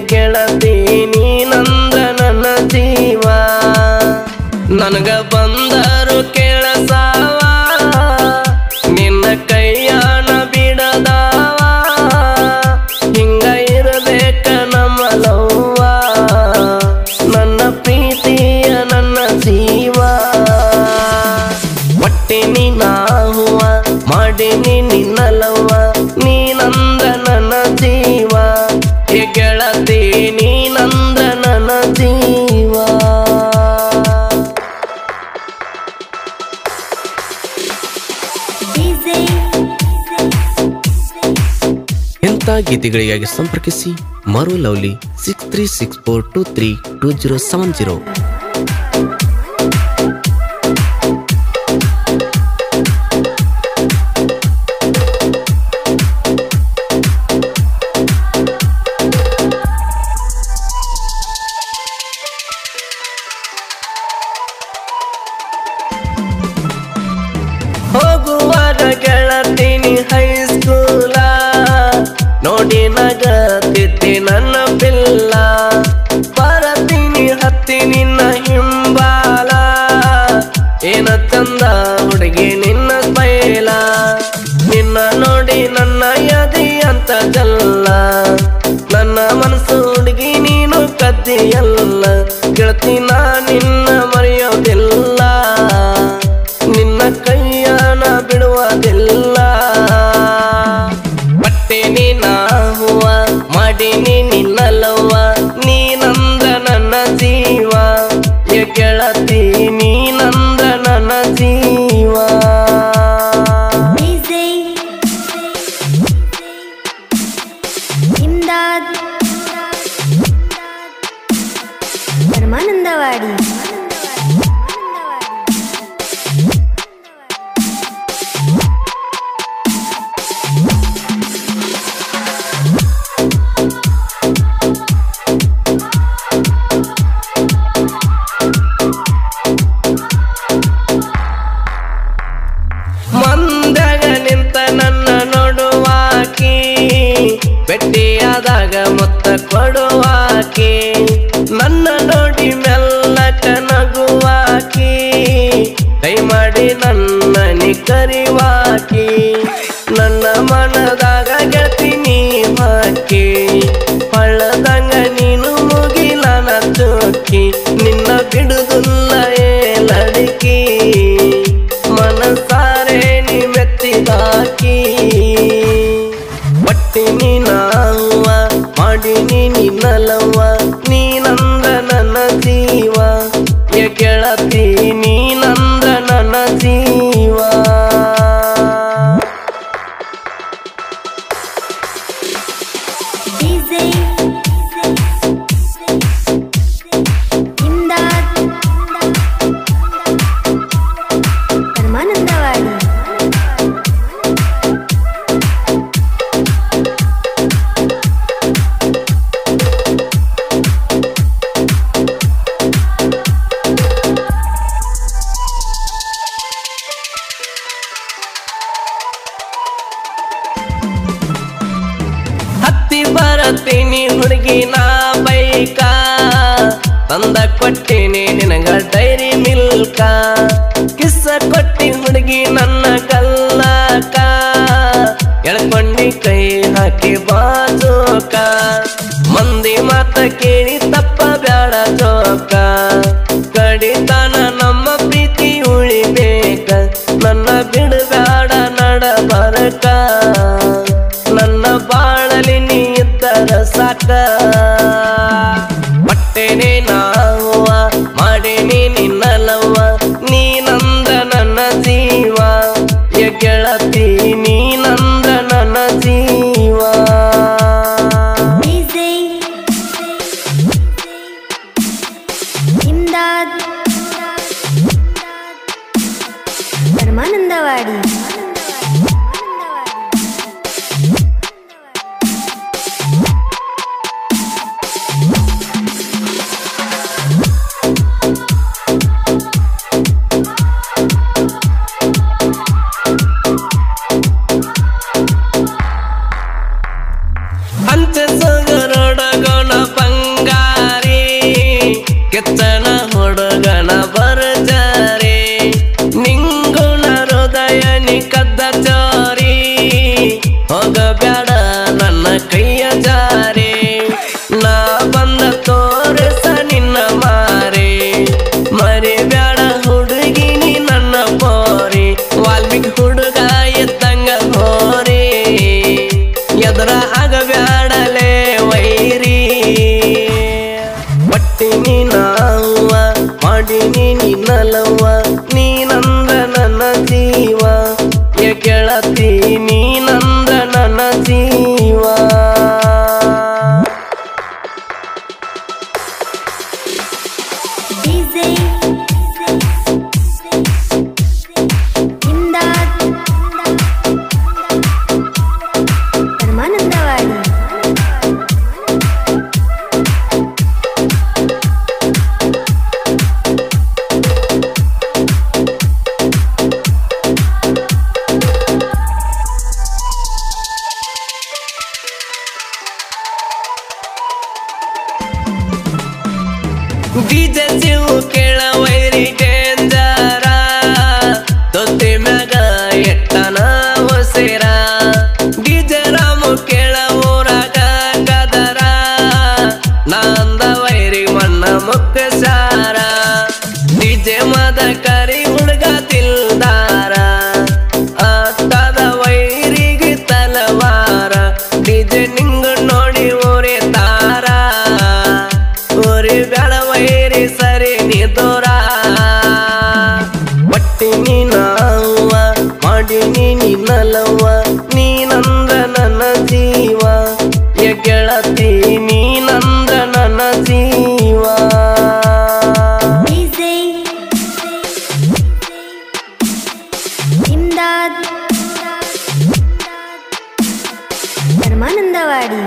ಗೆಳತಿ ನೀನಂದ್ರ ನನ್ನ ಜೀವ ನನಗ ಬಂದರು ಕೇಳಸಾವ ನಿನ್ನ ಕೈಯಾನ ಬಿಡದಾವ ಹಿಂಗ ಇರಬೇಕ ನಮ್ಮ ಲವ್ವ ನನ್ನ ಪ್ರೀತಿಯ ನನ್ನ ಜೀವ ಒಟ್ಟಿನಿ ನಾಹುವ ಮಾಡಿನಿ ನಿನ್ನ ಲವ್ವ ನೀನಂದ ನನ್ನ ಜೀವ ಹೇ ಗೆಳತಿ ನೀನಂದ ನನ್ನ ಜೀವ ಇಂಥ ಗೀತೆಗಳಿಗಾಗಿ ಸಂಪರ್ಕಿಸಿ ಮರು ಲವ್ಲಿ six three six four two three two zero seven zero ಹೋಗುವಾಗ ಗೆಳತೀನಿ ಹೈಸ್ಕೂಲ ನೋಡಿ ನಗತಿದ್ದಿ ನನ್ನ ಪಿಲ್ಲ ಬರತೀನಿ ಹತ್ತಿ ನಿನ್ನ ಹಿಂಬಾಲ ಏನ ತಂದ ಹುಡುಗಿ ನಿನ್ನ ಬೈಲ ನಿನ್ನ ನೋಡಿ ನನ್ನ ಯದಿ ಅಂತ ಜಲ್ಲ ನನ್ನ ಮನಸ್ಸು ಹುಡುಗಿ ನೀನು ಕದ್ದಿಯಲ್ಲ ಗೆಳತಿ ನಾ ನಿನ್ನ ಮರೆಯೋದಿಲ್ಲ ನಿನ್ನ ಕೈಯಾನ ಬಿಡುವುದಿಲ್ಲ ಬಟ್ಟೆನಿ ನಾಹುವ ಮಾಡಿನಿ ನಿನ್ನ ಲವ್ವ ನೀನಂದ ನನ್ನ ಜೀವ ಏ ಗೆಳತಿ ನೀನಂದ ನನ್ನ ಜೀವ ಇಮ್ದಾದ್ ಧರ್ಮಾನಂದವಾಡಿ ಮಂದಾಗ ನಿಂತ ನನ್ನ ನೋಡುವಾಕಿ ಭೆಟ್ಟಿಯಾದಾಗ ಮೊತ್ತ ಕೊಡುವಾಕಿ ನನ್ನ ನೋಡಿ ಮೆಲ್ಲಕ ನಗುವಾಕಿ ಕೈ ಮಾಡಿ ನನ್ನ ನಿ ಕರಿವಾಕಿ ನನ್ನ ಮನದಾಗ ಗೆಳತೀನಿ ಹಾಕಿ ಹಳ್ಳದಂಗ ನೀನು ಮುಗಿಲನ ಚುಕ್ಕಿ ನಿನ್ನ ಬಿಡುದಿಲ್ಲ ಏ ಲಡಿಕಿ ಮನಸಾರೆ ನೀ ಮೆತ್ತಿದಾಕಿ ಒಟ್ಟಿನಿ ನಾವ ಮಾಡಿನಿ ನಿನ್ನ ಲವ್ವ ನೀನಂದ ನನ್ನ ಜೀವ ಏ ಗೆಳತಿ ನೀನಂದ ನನ್ನ ಜೀವ ಇಮ್ದಾದ್ ಧರ್ಮಾನಂದವಾಡಿ ಹತ್ತಿ ಬರತೀನಿ ಹುಡುಗಿ ನಾ ಬೈಕ ತಂದ ಕೊಟ್ಟಿನಿ ನಿನಗ ಡೈರಿ ಮಿಲ್ಕ ಕಿಸ್ಸ ಕೊಟ್ಟಿ ಹುಡುಗಿ ನನ್ನ ಕಲ್ಲಕ ಎಳ್ಕೊಂಡಿ ಕೈ ಹಾಕಿ ಬಾಜೋಕ ಮಂದಿ ಮಾತ ಕೇಳಿ ತಪ್ಪ ಬ್ಯಾಡ ಜೋಕ ಕಡಿತನ ನಮ್ಮ ಪ್ರೀತಿ ಉಳಿಬೇಕ ನನ್ನ ಬಿಡಬ್ಯಾಡ ನಡ ಬರಕ ನನ್ನ ಬಾಳಲಿ ನೀ ಇದ್ದರ ಸಾಕ ಬಟ್ಟೆನೆ ನಾವ ಮಾಡೇನಿ ನಿನ್ನ ಲವ್ವ ನೀನಂದ ನನ್ನ ಜೀವ ಏ ಗೆಳತಿ ನೀನಂದ ನನ್ನ ಜೀವ ಇಮ್ದಾದ್ ಧರ್ಮಾನಂದವಾಡಿ ಬೀಜ ಸಿವು ಕೇಳ ವೈರಿ ಡೇಂಜರ ತೊತ್ತಿ ಮ್ಯಾಗ ಎಟ್ಟನ ಹೊಸಿರ ಬೀಜ ರಾಮು ಕೇಳ ಊರಾಗ ಗದರ ನಂದ ವೈರಿ ಮಣ್ಣ ಮುಕ್ಕ ಸಾರ ಡಿಜೆ ಮದ ಕರಿ ಹುಡುಗ ತಿಲ್ದಾರ ಅತ್ತದ ವೈರಿಗೆ ತಲವಾರ ಡಿಜೆ ನಿಂಗ ನೋಡಿ ಊರಿ ತಾರ ಊರಿ ಬೆಳ ವೈರಿ ಸರಿ ನೀ ದೂರ ಬಟ್ಟಿ ನೀನವ್ವ ಮಾಡಿ ನೀನಲ್ಲವ್ವ ನೀನಂದ ನನ್ನ ಜೀವ ಎ ಗೆಳತಿ ನೀನಂದ ನನ್ನ ಜೀವ ಡಿಜೆ ಇಮ್ದಾದ್ ಧರ್ಮಾನಂದವಾಡಿ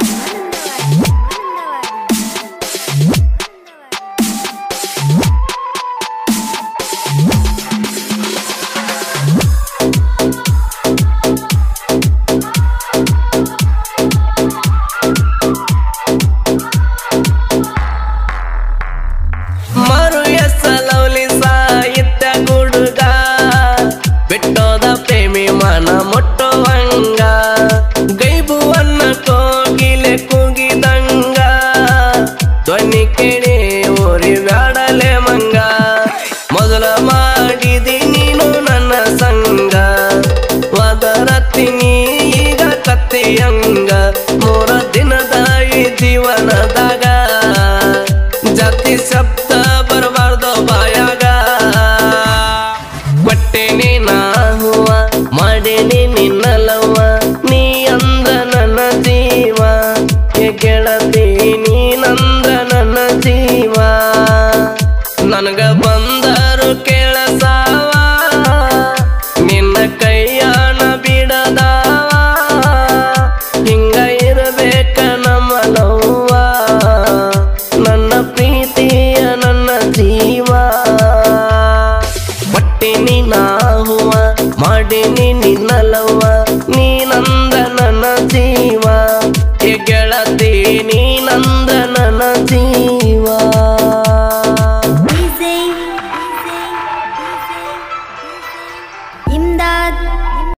ಮರು ಎಸಲೌಲಿ ಸಾಹಿತ್ಯ ಗುಡುಗ ಬಿಟ್ಟೋದ ಪ್ರೇಮಿ ಮನ ಮುಟ್ಟುವಂಗ ಗೈಬುವನ್ನ ಕೋಗಿಲೆ ಕೂಗಿದಂಗ ಧ್ವನಿ ಕೇಳಿ ಊರಿ ಬ್ಯಾಡಲೆ